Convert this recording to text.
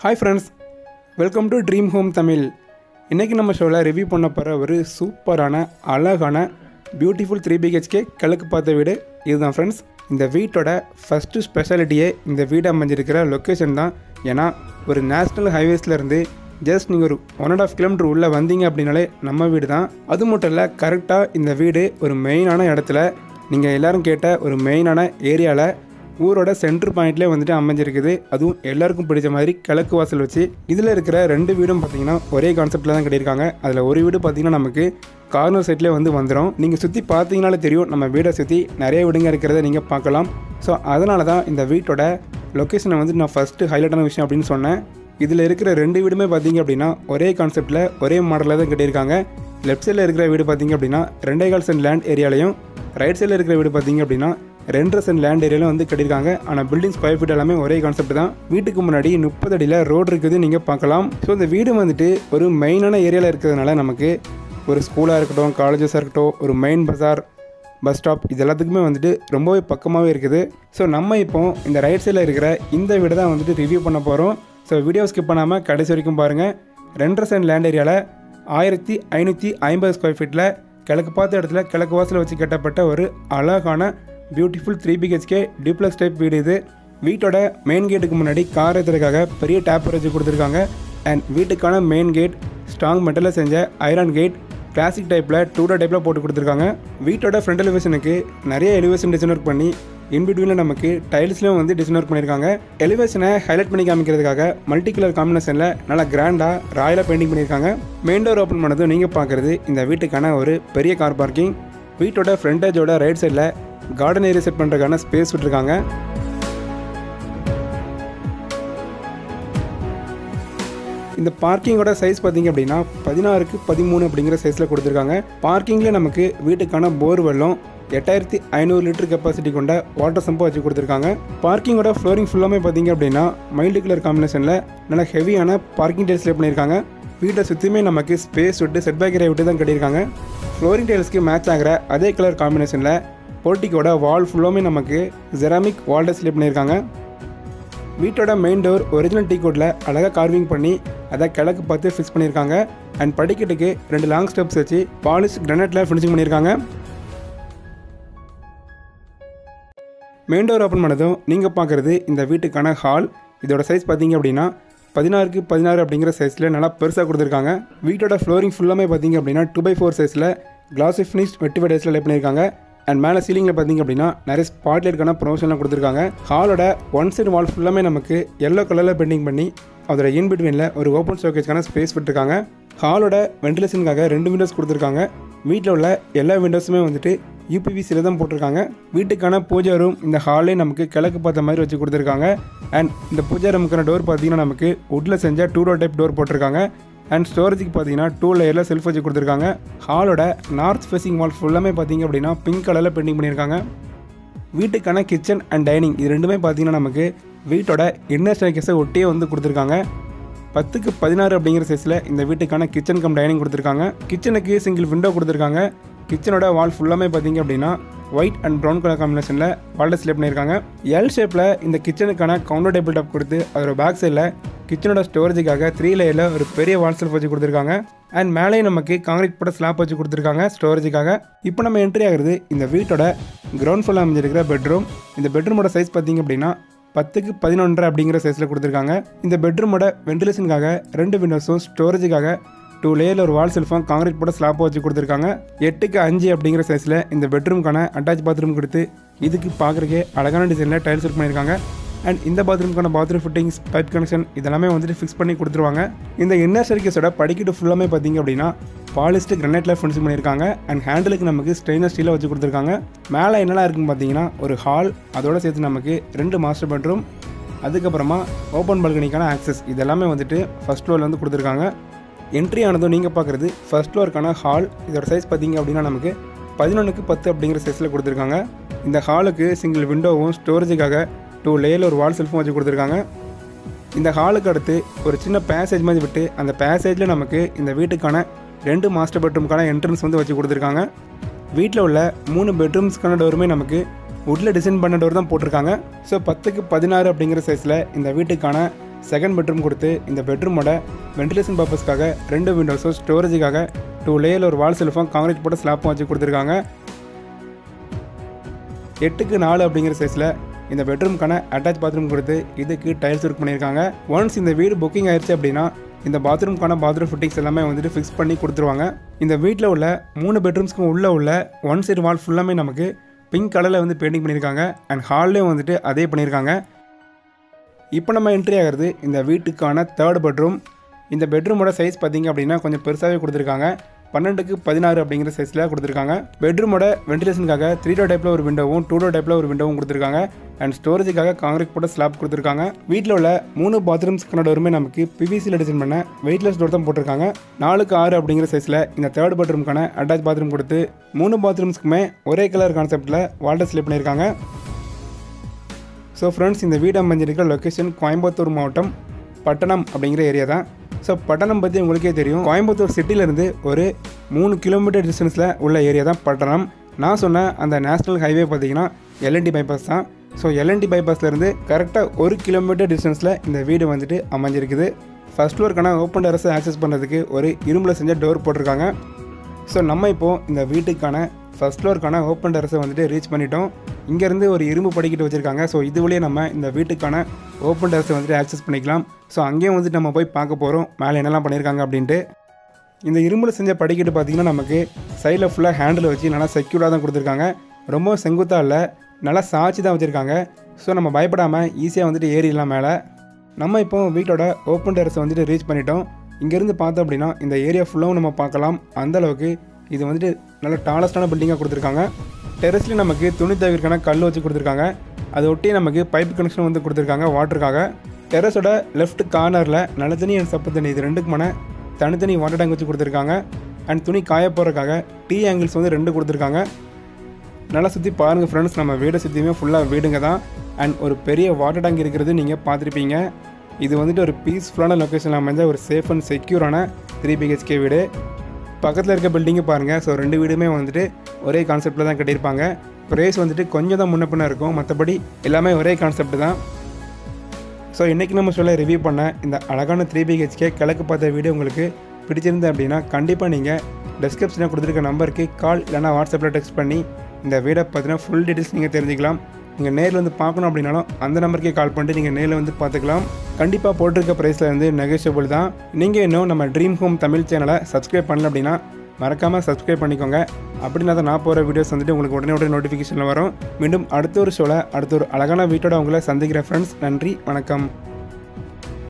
hi friends welcome to dream home Tamil இன்றைக்கி நம்ம ஷோவில் ரிவ்யூ பண்ண போகிற ஒரு சூப்பரான அழகான பியூட்டிஃபுல் த்ரீ பிஹெச்கே கிழக்கு பார்த்த வீடு இதுதான் ஃப்ரெண்ட்ஸ் இந்த வீட்டோட ஃபஸ்ட்டு ஸ்பெஷாலிட்டியே இந்த வீடு அமைஞ்சிருக்கிற லொக்கேஷன் தான் ஏன்னா ஒரு நேஷ்னல் ஹைவேஸ்லேருந்து ஜஸ்ட் நீங்கள் ஒரு ஒன் அண்ட் ஆஃப் கிலோமீட்டர் உள்ளே வந்தீங்க அப்படின்னாலே நம்ம வீடு தான் அது மட்டும் இல்லை கரெக்டாக இந்த வீடு ஒரு மெயினான இடத்துல நீங்கள் எல்லாரும் கேட்ட ஒரு மெயினான ஏரியாவில் ஊரோட சென்டர் பாயிண்ட்லேயே வந்துட்டு அமைஞ்சிருக்குது அதுவும் எல்லாருக்கும் பிடிச்ச மாதிரி கிழக்கு வாசல் வச்சு இதில் இருக்கிற ரெண்டு வீடும் பார்த்தீங்கன்னா ஒரே கான்செப்டில் தான் கட்டியிருக்காங்க அதில் ஒரு வீடு பார்த்தீங்கன்னா நமக்கு கார்னர் சைட்லேயே வந்து வந்துடும் நீங்கள் சுற்றி பார்த்தீங்கனாலே தெரியும் நம்ம வீடை சுற்றி நிறைய வீடுங்க இருக்கிறத நீங்கள் பார்க்கலாம் ஸோ அதனால தான் இந்த வீட்டோட லொக்கேஷனை வந்து நான் ஃபஸ்ட்டு ஹைலைட்டான விஷயம் அப்படின்னு சொன்னேன் இதில் இருக்கிற ரெண்டு வீடுமே பார்த்தீங்க அப்படின்னா ஒரே கான்செப்டில் ஒரே மாடலில் தான் கட்டியிருக்காங்க லெஃப்ட் சைடில் இருக்கிற வீடு பார்த்தீங்க அப்படின்னா ரெண்டே கால் சென்ட் லேண்ட் ஏரியாலையும் ரைட் சைடில் இருக்கிற வீடு பார்த்தீங்க அப்படின்னா ரெண்டரை சென்ட் லேண்ட் ஏரியாலும் வந்து கட்டியிருக்காங்க ஆனால் பில்டிங் ஸ்கொயர் ஃபீட் எல்லாமே ஒரே கான்செப்ட் தான் வீட்டுக்கு முன்னாடி முப்பது அடியில் ரோடு இருக்குது நீங்கள் பார்க்கலாம் ஸோ இந்த வீடு வந்துட்டு ஒரு மெயினான ஏரியாவில் இருக்கிறதுனால நமக்கு ஒரு ஸ்கூலாக இருக்கட்டும் காலேஜஸாக இருக்கட்டும் ஒரு மெயின் பஜார் பஸ் ஸ்டாப் இது எல்லாத்துக்குமே வந்துட்டு ரொம்பவே பக்கமாகவே இருக்குது ஸோ நம்ம இப்போ இந்த ரைட் சைடில் இருக்கிற இந்த வீடு தான் வந்துட்டு ரிவ்யூ பண்ண போகிறோம் ஸோ வீடியோ ஸ்கிப் பண்ணாமல் கடைசி வரைக்கும் பாருங்கள் ரெண்டரை சென்ட் லேண்ட் ஏரியாவில் ஆயிரத்தி ஐநூற்றி ஐம்பது ஸ்கொயர் ஃபீட்டில் கிழக்கு பார்த்த இடத்துல கிழக்கு வாசல் வச்சு கட்டப்பட்ட ஒரு அழகான beautiful three BHK duplex type வீடு இது வீட்டோட மெயின் கேட்டுக்கு முன்னாடி கார் ஏற்றுறதுக்காக பெரிய டேப் வச்சு கொடுத்துருக்காங்க அண்ட் வீட்டுக்கான மெயின் கேட் ஸ்ட்ராங் மெட்டலில் செஞ்ச ஐரன் கேட் கிளாசிக் டைப்பில் டூடர் டைப்பில் போட்டு கொடுத்துருக்காங்க வீட்டோட ஃப்ரண்ட் எலிவேஷனுக்கு நிறைய எலிவேஷன் டிசைன் ஒர்க் பண்ணி இன்பிட்வீனில் நமக்கு டைல்ஸ்லையும் வந்து டிசைன் ஒர்க் பண்ணியிருக்காங்க எலிவேஷனை ஹைலைட் பண்ணி காமிக்கிறதுக்காக மல்டி கலர் காம்பினேஷனில் நல்லா கிராண்டாக ராயலாக பெயிண்டிங் பண்ணியிருக்காங்க மெயின் டோர் ஓப்பன் பண்ணதும் நீங்கள் பார்க்குறது இந்த வீட்டுக்கான ஒரு பெரிய கார் பார்க்கிங் வீட்டோட ஃப்ரண்டேஜோட ரைட் சைடில் கார்டன் ஏரியா செட் பண்ணுறதுக்கான ஸ்பேஸ் விட்டுருக்காங்க இந்த பார்க்கிங்கோட சைஸ் பார்த்தீங்க அப்படின்னா பதினாறுக்கு பதிமூணு அப்படிங்கிற சைஸில் கொடுத்துருக்காங்க பார்க்கிங்கில் நமக்கு வீட்டுக்கான போர் வெள்ளம் எட்டாயிரத்தி ஐநூறு லிட்டர் கெப்பாசிட்டி கொண்ட வாட்டர் சம்பை வச்சு கொடுத்துருக்காங்க பார்க்கிங்கோட ஃப்ளோரிங் ஃபுல்லாமே பார்த்தீங்க அப்படின்னா மைல்டு கலர் காம்பினேஷனில் நல்ல ஹெவியான பார்க்கிங் டைல்ஸ்ல பண்ணியிருக்காங்க வீட்டை சுற்றியுமே நமக்கு ஸ்பேஸ் விட்டு செட் பேக் ஏரியா விட்டு தான் கட்டியிருக்காங்க ஃப்ளோரிங் டைல்ஸ்க்கு மேட்ச் ஆகிற அதே கலர் காம்பினேஷனில் போர்ட்டிக்கோட வால் ஃபுல்லாமே நமக்கு ஜெராமிக் வால் டிஸ்பிளே பண்ணியிருக்காங்க வீட்டோட மெயின் டோர் ஒரிஜினல் டீ கோட்டில் அழகாக கார்விங் பண்ணி அதை கிழக்கு பார்த்து ஃபிக்ஸ் பண்ணியிருக்காங்க அண்ட் படிக்கட்டுக்கு ரெண்டு லாங் ஸ்டெப்ஸ் வச்சு பாலிஷ் கிரனட்டில் ஃபினிஷிங் பண்ணியிருக்காங்க மெயின் டோர் ஓப்பன் பண்ணதும் நீங்கள் பார்க்குறது இந்த வீட்டுக்கான ஹால் இதோட சைஸ் பார்த்தீங்க அப்படின்னா பதினாறுக்கு பதினாறு அப்படிங்கிற சைஸில் நல்லா பெருசாக கொடுத்துருக்காங்க வீட்டோட ஃப்ளோரிங் ஃபுல்லாமே பார்த்தீங்க அப்படின்னா டூ பை ஃபோர் சைஸில் கிளாசி ஃபினிஷ் வெட்டி வெடேஸில் லே பண்ணியிருக்காங்க அண்ட் மேலே சீலிங்கில் பார்த்தீங்க அப்படின்னா நிறைய ஸ்பாட்லைட்கான ப்ரொமோஷன்லாம் கொடுத்துருக்காங்க ஹாலோட ஒன் சைடு வால் ஃபுல்லாமே நமக்கு எல்லோ கலரில் பெயிண்டிங் பண்ணி அதோட இன் பிட்வீனில் ஒரு ஓப்பன் ஸ்டோக்கேஜ்க்கான ஸ்பேஸ் விட்டுருக்காங்க ஹாலோட வென்டிலேஷனுக்காக ரெண்டு விண்டோஸ் கொடுத்துருக்காங்க வீட்டில் உள்ள எல்லா விண்டோஸுமே வந்துட்டு யூபிவிசியில் தான் போட்டிருக்காங்க வீட்டுக்கான பூஜா ரூம் இந்த ஹாலே நமக்கு கிழக்கு பார்த்த மாதிரி வச்சு கொடுத்துருக்காங்க அண்ட் இந்த பூஜா ரூமுக்கான டோர் பார்த்தீங்கன்னா நமக்கு வுட்டில் செஞ்ச டூ டோர் டைப் டோர் போட்டிருக்காங்க அண்ட் ஸ்டோரேஜுக்கு பார்த்தீங்கன்னா டூ லேயரில் செல்ஃப் வச்சு கொடுத்துருக்காங்க ஹாலோட நார்த் ஃபேசிங் வால் ஃபுல்லாமே பார்த்தீங்க அப்படின்னா பிங்க் கலரில் பெயிண்டிங் பண்ணியிருக்காங்க வீட்டுக்கான கிச்சன் அண்ட் டைனிங் இது ரெண்டுமே பார்த்தீங்கன்னா நமக்கு வீட்டோட இன்னர் ஸ்டேக்கஸை ஒட்டியே வந்து கொடுத்துருக்காங்க பத்துக்கு பதினாறு அப்படிங்கிற சைஸில் இந்த வீட்டுக்கான கிச்சன் கம் டைனிங் கொடுத்துருக்காங்க கிச்சனுக்கு சிங்கிள் விண்டோ கொடுத்துருக்காங்க கிச்சனோட வால் ஃபுல்லாமே பார்த்தீங்க அப்படின்னா ஒயிட் அண்ட் ப்ரௌன் கலர் காம்பினேஷனில் வால் டிஸ்பிளே பண்ணியிருக்காங்க எல் ஷேப்பில் இந்த கிச்சனுக்கான கவுண்டர் டேபிள் டாப் கொடுத்து அதோட பேக் சைடில் கிச்சனோட ஸ்டோரேஜுக்காக த்ரீ லேயரில் ஒரு பெரிய வால் செல்ஃப் வச்சு கொடுத்துருக்காங்க அண்ட் மேலேயும் நமக்கு காங்கிரீட் போட ஸ்லாப் வச்சு கொடுத்துருக்காங்க ஸ்டோரேஜுக்காக இப்போ நம்ம என்ட்ரி ஆகுறது இந்த வீட்டோட கிரவுண்ட் ஃபுல்லாக அமைஞ்சிருக்கிற பெட்ரூம் இந்த பெட்ரூமோட சைஸ் பார்த்தீங்க அப்படின்னா பத்துக்கு பதினொன்றரை அப்படிங்கிற சைஸில் கொடுத்துருக்காங்க இந்த பெட்ரூமோட வென்டிலேஷனுக்காக ரெண்டு விண்டோஸும் ஸ்டோரேஜுக்காக டூ லேயரில் ஒரு வால் செல்ஃபும் காங்கிரீட் போட ஸ்லாப் வச்சு கொடுத்துருக்காங்க எட்டுக்கு அஞ்சு அப்படிங்கிற சைஸில் இந்த பெட்ரூம்க்கான அட்டாச் பாத்ரூம் கொடுத்து இதுக்கு பார்க்குறக்கே அழகான டிசைனில் டைல்ஸ் ஒர்க் பண்ணியிருக்காங்க அண்ட் இந்த பாத்ரூம்க்கான பாத்ரூம் ஃபிட்டிங்ஸ் பைப் கனெக்ஷன் இதெல்லாமே வந்துட்டு ஃபிக்ஸ் பண்ணி கொடுத்துருவாங்க இந்த இன்னர் சர்க்கீஸோட படிக்கட்டு ஃபுல்லாமே பார்த்தீங்க அப்படின்னா பாலிஸ்ட் கிரனைட்டில் ஃபினிஷிங் பண்ணியிருக்காங்க அண்ட் ஹேண்டிலுக்கு நமக்கு ஸ்டெயின்லெஸ் ஸ்டீலில் வச்சு கொடுத்துருக்காங்க மேலே என்னெல்லாம் இருக்குன்னு பார்த்தீங்கன்னா ஒரு ஹால் அதோட சேர்த்து நமக்கு ரெண்டு மாஸ்டர் பெட்ரூம் அதுக்கப்புறமா ஓப்பன் பால்கனிக்கான ஆக்சஸ் இதெல்லாமே வந்துட்டு ஃபஸ்ட் ஃப்ளோரில் வந்து கொடுத்துருக்காங்க என்ட்ரி ஆனதும் நீங்கள் பார்க்குறது ஃபஸ்ட் ஃப்ளோருக்கான ஹால் இதோட சைஸ் பார்த்தீங்க அப்படின்னா நமக்கு பதினொன்றுக்கு பத்து அப்படிங்கிற சைஸில் கொடுத்துருக்காங்க இந்த ஹாலுக்கு சிங்கிள் விண்டோவும் ஸ்டோரேஜுக்காக டூ லேயரில் ஒரு வால் செல்ஃபும் வச்சு கொடுத்துருக்காங்க இந்த ஹாலுக்கு அடுத்து ஒரு சின்ன பேசேஜ் மாதிரி விட்டு அந்த பேசேஜில் நமக்கு இந்த வீட்டுக்கான ரெண்டு மாஸ்டர் பெட்ரூம்க்கான என்ட்ரன்ஸ் வந்து வச்சு கொடுத்துருக்காங்க வீட்டில் உள்ள மூணு பெட்ரூம்ஸ்க்கான டோருமே நமக்கு வுட்டில் டிசைன் பண்ண டோர் தான் போட்டிருக்காங்க ஸோ பத்துக்கு பதினாறு அப்படிங்கிற சைஸில் இந்த வீட்டுக்கான செகண்ட் பெட்ரூம் கொடுத்து இந்த பெட்ரூமோட வென்டிலேஷன் பர்பஸ்க்காக ரெண்டு விண்டோஸும் ஸ்டோரேஜுக்காக டூ லேயர் ஒரு வால் செல்ஃபும் காங்கிரீட் போட்ட ஸ்லாப்பும் வச்சு கொடுத்துருக்காங்க எட்டுக்கு நாலு அப்படிங்கிற சைஸில் இந்த பெட்ரூம்க்கான அட்டாச் பாத்ரூம் கொடுத்து இதுக்கு டைல்ஸ் ஒர்க் பண்ணியிருக்காங்க ஒன்ஸ் இந்த வீடு புக்கிங் ஆயிடுச்சு அப்படின்னா இந்த பாத்ரூம்க்கான பாத்ரூம் ஃபிட்டிங்ஸ் எல்லாமே வந்துட்டு ஃபிக்ஸ் பண்ணி கொடுத்துருவாங்க இந்த வீட்டில் உள்ள மூணு பெட்ரூம்ஸ்க்கும் உள்ளே உள்ள ஒன் சைடு வால் ஃபுல்லாமே நமக்கு பிங்க் கலரில் வந்து பெயிண்டிங் பண்ணியிருக்காங்க அண்ட் ஹால்லேயும் வந்துட்டு அதே பண்ணியிருக்காங்க இப்போ நம்ம என்ட்ரி ஆகிறது இந்த வீட்டுக்கான தேர்ட் பெட்ரூம் இந்த பெட்ரூமோட சைஸ் பார்த்தீங்க அப்படின்னா கொஞ்சம் பெருசாகவே கொடுத்துருக்காங்க பன்னெண்டுக்கு பதினாறு அப்படிங்கிற சைஸில் கொடுத்துருக்காங்க பெட்ரூமோட வென்டிலேஷனுக்காக த்ரீ டோ டைப்பில் ஒரு விண்டோவும் டூ டோ டைப்பில் ஒரு விண்டோவும் கொடுத்துருக்காங்க அண்ட் ஸ்டோரேஜுக்காக காங்கிரீட் போட்ட ஸ்லாப் கொடுத்துருக்காங்க வீட்டில் உள்ள மூணு பாத்ரூம்ஸ்க்கான டோருமே நமக்கு பிவிசியில் டிசைன் பண்ண வெயிட்லெஸ் டோர் தான் போட்டிருக்காங்க நாலுக்கு ஆறு அப்படிங்கிற சைஸில் இந்த தேர்ட் பெட்ரூம்க்கான அட்டாச் பாத்ரூம் கொடுத்து மூணு பாத்ரூம்ஸ்க்குமே ஒரே கலர் கான்செப்ட்டில் வால்டர் ஸ்லிப் பண்ணியிருக்காங்க ஸோ ஃப்ரெண்ட்ஸ் இந்த வீடு அமைஞ்சிருக்கிற லொக்கேஷன் கோயம்புத்தூர் மாவட்டம் பட்டணம் அப்படிங்கிற ஏரியா தான் ஸோ பட்டணம் பற்றி உங்களுக்கே தெரியும் கோயம்புத்தூர் சிட்டிலேருந்து ஒரு மூணு கிலோமீட்டர் டிஸ்டன்ஸில் உள்ள ஏரியா தான் பட்டணம் நான் சொன்ன அந்த நேஷ்னல் ஹைவே பார்த்தீங்கன்னா எல்என்டி பைபாஸ் தான் ஸோ எல்என்டி பைபாஸ்லேருந்து கரெக்டாக ஒரு கிலோமீட்டர் டிஸ்டன்ஸில் இந்த வீடு வந்துட்டு அமைஞ்சிருக்குது ஃபர்ஸ்ட் ஃப்ளோருக்கான ஓப்பன் டெரஸை ஆக்சஸ் பண்ணுறதுக்கு ஒரு இரும்பில் செஞ்ச டோர் போட்டிருக்காங்க ஸோ நம்ம இப்போது இந்த வீட்டுக்கான ஃபர்ஸ்ட் ஃப்ளோருக்கான ஓப்பன் டெரஸை வந்துட்டு ரீச் பண்ணிட்டோம் இங்கேருந்து ஒரு இரும்பு படிக்கிட்டு வச்சுருக்காங்க ஸோ இது வழியே நம்ம இந்த வீட்டுக்கான ஓப்பன் டெரஸை வந்துட்டு ஆக்சஸ் பண்ணிக்கலாம் ஸோ அங்கேயும் வந்துட்டு நம்ம போய் பார்க்க போகிறோம் மேலே என்னெல்லாம் பண்ணியிருக்காங்க அப்படின்ட்டு இந்த இரும்பில் செஞ்ச படிக்கட்டு பார்த்திங்கன்னா நமக்கு சைடில் ஃபுல்லாக ஹேண்டில் வச்சு நல்லா செக்யூர்டாக தான் கொடுத்துருக்காங்க ரொம்ப செங்குத்தாக இல்லை நல்லா சாய்ச்சி தான் வச்சுருக்காங்க ஸோ நம்ம பயப்படாமல் ஈஸியாக வந்துட்டு ஏறிடலாம் மேலே நம்ம இப்போ வீட்டோட ஓப்பன் டெரஸை வந்துட்டு ரீச் பண்ணிட்டோம் இங்கேருந்து பார்த்தோம் அப்படின்னா இந்த ஏரியா ஃபுல்லாகவும் நம்ம பார்க்கலாம் அந்த அளவுக்கு இது வந்துட்டு நல்ல டாலஸ்டான பில்டிங்காக கொடுத்துருக்காங்க டெரஸ்லேயும் நமக்கு துணி தவிர்க்கான கல் வச்சு கொடுத்துருக்காங்க அதை ஒட்டி நமக்கு பைப் கனெக்ஷன் வந்து கொடுத்துருக்காங்க வாட்டருக்காக டெரஸோட லெஃப்ட் கார்னரில் நல்ல தண்ணி அண்ட் சப்பு தண்ணி இது ரெண்டுக்குமான தனித்தனி வாட்டர் டேங்க் வச்சு கொடுத்துருக்காங்க அண்ட் துணி காய போடுறதுக்காக டீ ஆங்கிள்ஸ் வந்து ரெண்டு கொடுத்துருக்காங்க நல்லா சுற்றி பாருங்கள் ஃப்ரெண்ட்ஸ் நம்ம வீடை சுற்றியுமே ஃபுல்லாக வீடுங்க தான் அண்ட் ஒரு பெரிய வாட்டர் டேங்க் இருக்கிறது நீங்கள் பார்த்துருப்பீங்க இது வந்துட்டு ஒரு பீஸ்ஃபுல்லான லொக்கேஷனில் அமைஞ்ச ஒரு சேஃப் அண்ட் செக்யூரான த்ரீ பிஹெச்கே வீடு பக்கத்தில் இருக்க பில்டிங்கை பாருங்கள் ஸோ ரெண்டு வீடுமே வந்துட்டு ஒரே கான்செப்டில் தான் கட்டியிருப்பாங்க ப்ரைஸ் வந்துட்டு கொஞ்சம் தான் முன்ன பின்ன இருக்கும் மற்றபடி எல்லாமே ஒரே கான்செப்ட் தான் ஸோ இன்றைக்கி நம்ம சொல்ல ரிவ்யூ பண்ண இந்த அழகான த்ரீ பிஹெச்கே கிழக்கு பார்த்த வீடியோ உங்களுக்கு பிடிச்சிருந்தது அப்படின்னா கண்டிப்பாக நீங்கள் டிஸ்கிரிப்ஷனில் கொடுத்துருக்க நம்பருக்கு கால் இல்லைனா வாட்ஸ்அப்பில் டெக்ஸ்ட் பண்ணி இந்த வீடை பற்றின ஃபுல் டீட்டெயில்ஸ் நீங்கள் தெரிஞ்சுக்கலாம் நீங்கள் நேரில் வந்து பார்க்கணும் அப்படின்னாலும் அந்த நம்பருக்கே கால் பண்ணிட்டு நீங்கள் நேரில் வந்து பார்த்துக்கலாம் கண்டிப்பாக போட்டிருக்க ப்ரைஸில் வந்து நெகோஷியபிள் தான் நீங்கள் இன்னும் நம்ம ட்ரீம் ஹோம் தமிழ் சேனலை சப்ஸ்கிரைப் பண்ணல அப்படின்னா மறக்காமல் சப்ஸ்கிரைப் பண்ணிக்கோங்க அப்படின்னா தான் நான் போகிற வீடியோஸ் வந்துட்டு உங்களுக்கு உடனே உடனே நோட்டிஃபிகேஷனில் வரும் மீண்டும் அடுத்த ஒரு ஷோவில் அடுத்த ஒரு அழகான வீட்டோட உங்களை சந்திக்கிற ஃப்ரெண்ட்ஸ் நன்றி வணக்கம்